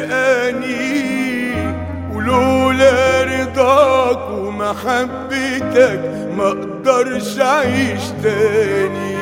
خلقاني ولولا رضاك ومحبتك ما اقدرش اعيش تاني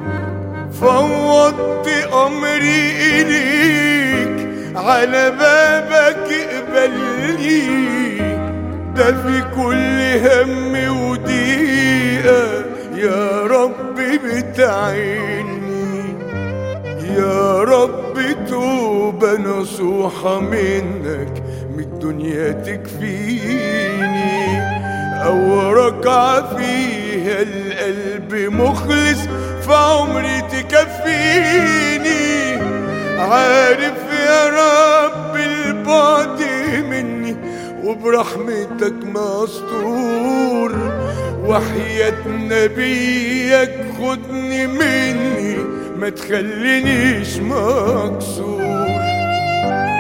فوضت امري اليك على بابك اقبلني ده في كل هم وضيقة يا رب بتعيني يا رب توبة نصوحة منك من الدنيا تكفيني أو ركعة فيها القلب مخلص في عمري تكفيني عارف يا رب البعد مني وبرحمتك مستور وحياة نبيك خدني مني ما تخلينيش مكسور